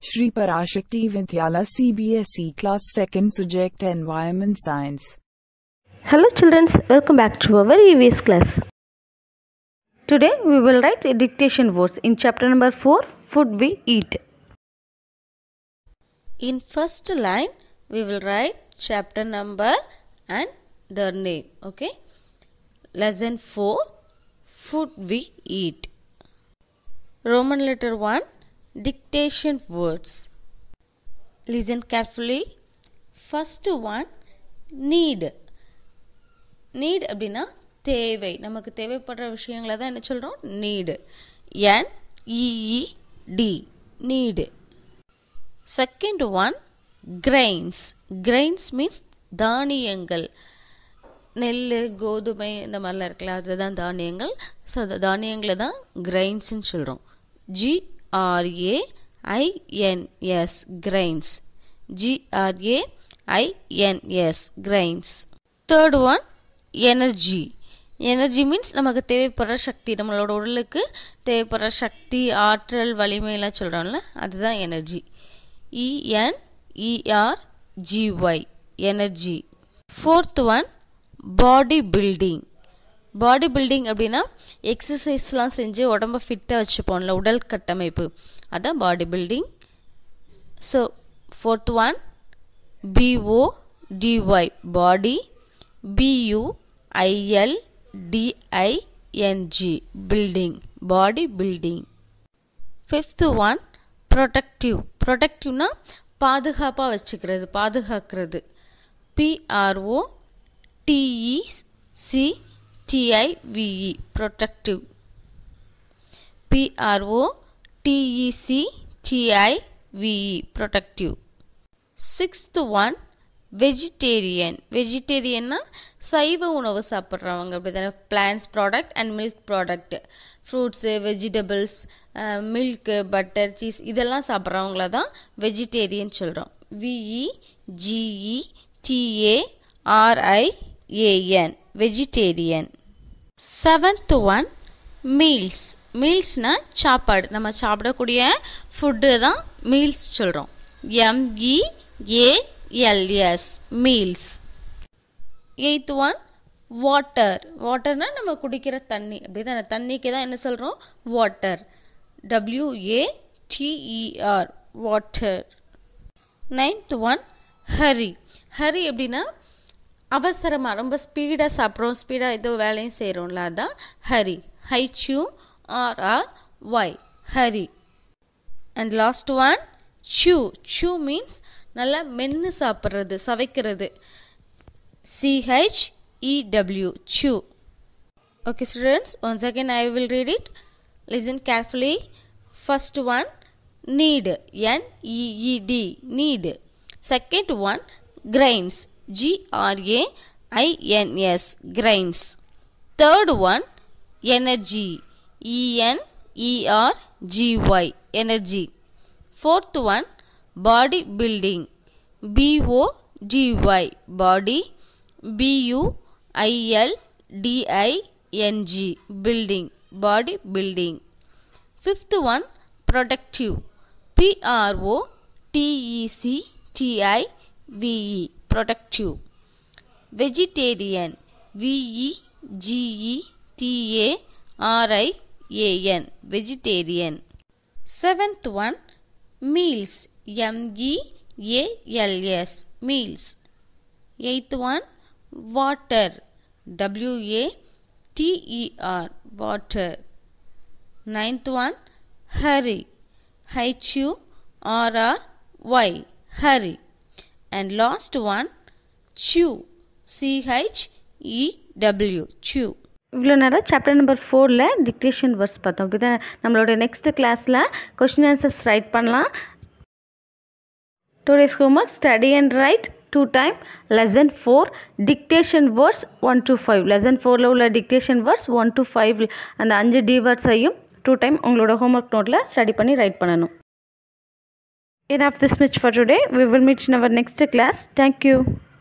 Shri Parashakti Vidyala CBSE Class 2nd Subject Environment Science. Hello children, welcome back to our EVS class. Today we will write dictation words in chapter number 4 Food We Eat. In first line, we will write chapter number and the name. Okay. Lesson 4 Food We Eat. Roman letter 1 Dictation words. Listen carefully. First one need. Need அப்படின்னா தேவை நமக்கு தேவைப்படுற விஷயங்களை தான் என்ன சொல்கிறோம் need N E E D need second one grains grains means தானியங்கள் நெல் கோதுமை இந்த மாதிரிலாம் இருக்குல்ல அதுதான் தானியங்கள் ஸோ அந்த தானியங்களை தான் கிரைன்ஸ்னு சொல்கிறோம் G R A I N S grains G R A I N S grains third one energy energy means நமக்கு தேவைப்படுற சக்தி நம்மளோட உடலுக்கு தேவைப்படுற சக்தி ஆற்றல் வலிமையெல்லாம் சொல்கிறோம்ல அதுதான் energy E N E R G Y energy fourth one body building body building அப்படின்னா எக்ஸசைஸ்லாம் செஞ்சு உடம்ப ஃபிட்டாக வச்சுப்போம்ல உடல் கட்டமைப்பு அதான் body building so fourth one B O D Y body B U I L D I N G building body building fifth one protective ப்ரொடக்டிவ்னா பாதுகாப்பாக வச்சுக்கிறது பாதுகாக்கிறது P R O T E C T I V E protective P R O T E C T I V E protective sixth one vegetarian வெஜிடேரியன்னா சைவ உணவு சாப்பிட்றவங்க அப்படி தானே plants product and milk product fruits vegetables milk butter cheese இதெல்லாம் சாப்பிட்றவங்கள தான் வெஜிடேரியன் சொல்கிறோம் V E G E T A R I A N vegetarian seventh one meals மீல்ஸ்னால் சாப்பாடு நம்ம சாப்பிடக்கூடிய ஃபுட்டு தான் மீல்ஸ் சொல்கிறோம் M E A L S meals eighth one water வாட்டர்னா நம்ம குடிக்கிற தண்ணி அப்படி தானே தண்ணிக்கு தான் என்ன சொல்கிறோம் water W A T E R water ninth one hurry hurry அப்படின்னா அவசரமாக ரொம்ப ஸ்பீடாக சாப்பிட்றோம் ஸ்பீடாக ஏதோ வேலையும் செய்கிறோம்ல அதான் hurry H U R R Y hurry and last one chew chew means நல்லா மென்று சாப்பிட்றது சவைக்கிறது C H E W chew okay students once again I will read it listen carefully first one need N E E D need second one grains G R A I N S grains third one energy E N E R G Y energy fourth one body building b o d y body b u i l d i n g building body building fifth one productive p r o t e c t i v e productive vegetarian v e g e t a r i a n vegetarian seventh one meals m-e-a-l-s meals eighth one water w-a-t-e-r water ninth one hurry h-u-r-r-y hurry and last one chew c-h-e-w chew இவ்வளோ நேரம் chapter number ஃபோரில் dictation words பார்த்தோம் அப்படி தான் நம்மளோட next கிளாஸில் question answers write பண்ணலாம் today's homework study and write two time lesson four dictation words one to five lesson ஃபோரில் உள்ள dictation words one to five அந்த அஞ்சு டி வேர்ட்ஸையும் டூ டைம் உங்களோட ஹோம்ஒர்க் நோட்டில் ஸ்டடி பண்ணி ரைட் பண்ணணும் enough this much for today we will meet in our next class thank you